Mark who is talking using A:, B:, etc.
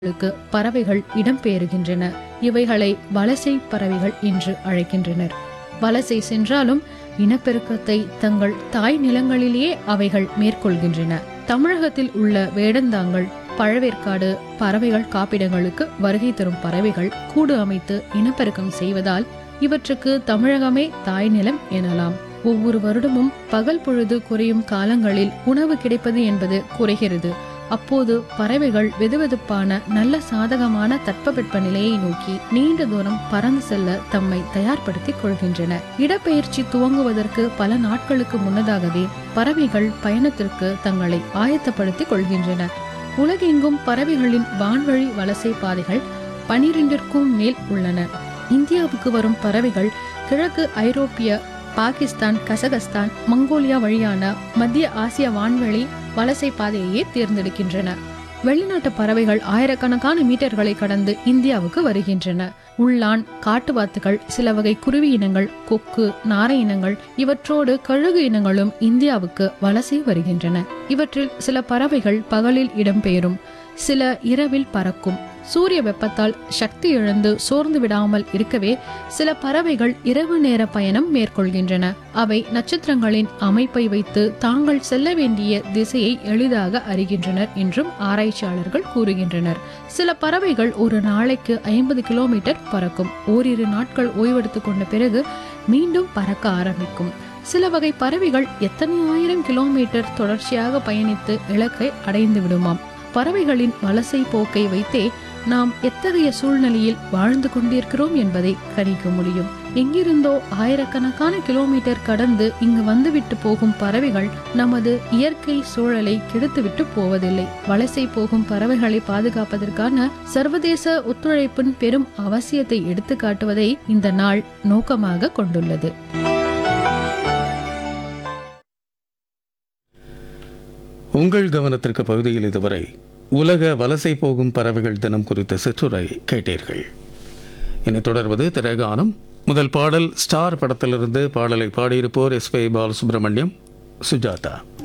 A: ளுக்கு பறவைகள் இடம்பெயர்கின்றன இவைகளை வலசை பறவைகள் என்று அழைக்கின்றனர் வலசை சென்றாலும் இனப்பெருக்கத்தை தங்கள் தாய் நிலங்களிலேயே அவைகள் மேற்கொள்கின்றன தமிழகத்தில் உள்ள வேடந்தாங்கல் பழவேற்காடு பறவைகள் காப்பிடங்களுக்கு வருகை தரும் பறவைகள் கூடு அமைத்து இனப்பெருக்கம் செய்வதால் இவற்றுக்கு தமிழகமே தாய் நிலம் எனலாம் ஒவ்வொரு வருடமும் பகல் பொழுது குறையும் காலங்களில் உணவு கிடைப்பது என்பது குறைகிறது அப்போது பறவைகள் வெதுவெதுப்பான நல்ல சாதகமான தட்பவெட்ப நிலையை நோக்கி நீண்ட தூரம் பறந்து செல்ல தம்மை தயார்படுத்திக் கொள்கின்றன இடப்பெயர்ச்சி துவங்குவதற்கு பல நாட்களுக்கு முன்னதாகவே பறவைகள் பயணத்திற்கு தங்களை ஆயத்தப்படுத்திக் கொள்கின்றன உலகெங்கும் பறவைகளின் வான்வழி வலசை பாதைகள் பனிரெண்டிற்கும் மேல் உள்ளன இந்தியாவுக்கு வரும் பறவைகள் கிழக்கு ஐரோப்பிய பாகிஸ்தான் கசகஸ்தான் மங்கோலியா வழியான மத்திய ஆசிய வான்வழி வலசை பாதையையே தேர்ந்தெடுக்கின்றன வெளிநாட்டு பறவைகள் ஆயிரக்கணக்கான மீட்டர்களை கடந்து இந்தியாவுக்கு வருகின்றன உள்ளான் காட்டுவாத்துகள் சில வகை குருவி இனங்கள் கொக்கு நாரை இனங்கள் இவற்றோடு கழுகு இனங்களும் இந்தியாவுக்கு வலசை வருகின்றன இவற்றில் சில பறவைகள் பகலில் இடம்பெயரும் சில இரவில் பறக்கும் சூரிய வெப்பத்தால் சக்தி இழந்து சோர்ந்து விடாமல் இருக்கவே சில பறவைகள் இரவு நேர பயணம் மேற்கொள்கின்றன அவை நட்சத்திரங்களின் அமைப்பை வைத்து தாங்கள் செல்ல வேண்டிய திசையை எளிதாக அறிகின்றனர் என்றும் ஆராய்ச்சியாளர்கள் கூறுகின்றனர் சில பறவைகள் ஒரு நாளைக்கு ஐம்பது கிலோமீட்டர் பறக்கும் ஓரிரு நாட்கள் ஓய்வெடுத்துக் கொண்ட பிறகு மீண்டும் பறக்க ஆரம்பிக்கும் சில வகை பறவைகள் எத்தனை ஆயிரம் கிலோமீட்டர் தொடர்ச்சியாக பயணித்து இலக்கை அடைந்து விடுமாம் பறவைகளின் வலசை போக்கை வைத்தே நாம் எத்தகைய சூழ்நிலையில் வாழ்ந்து கொண்டிருக்கிறோம் என்பதை கணிக்க முடியும் எங்கிருந்தோ ஆயிரக்கணக்கான கிலோமீட்டர் கடந்து இங்கு வந்துவிட்டு போகும் பறவைகள் நமது இயற்கை சூழலை கெடுத்துவிட்டு போவதில்லை வலசை போகும் பறவைகளை பாதுகாப்பதற்கான சர்வதேச ஒத்துழைப்பின் பெரும் அவசியத்தை எடுத்து காட்டுவதை இந்த நாள் நோக்கமாக கொண்டுள்ளது
B: உங்கள் கவனத்திற்கு பகுதியில் இதுவரை உலக வலசை போகும் பறவைகள் தினம் குறித்த சிற்றுரை கேட்டீர்கள் இனி தொடர்வது திரைகானம் முதல் பாடல் ஸ்டார் படத்திலிருந்து பாடலை பாடியிருப்போர் எஸ் பி பாலசுப்ரமணியம் சுஜாதா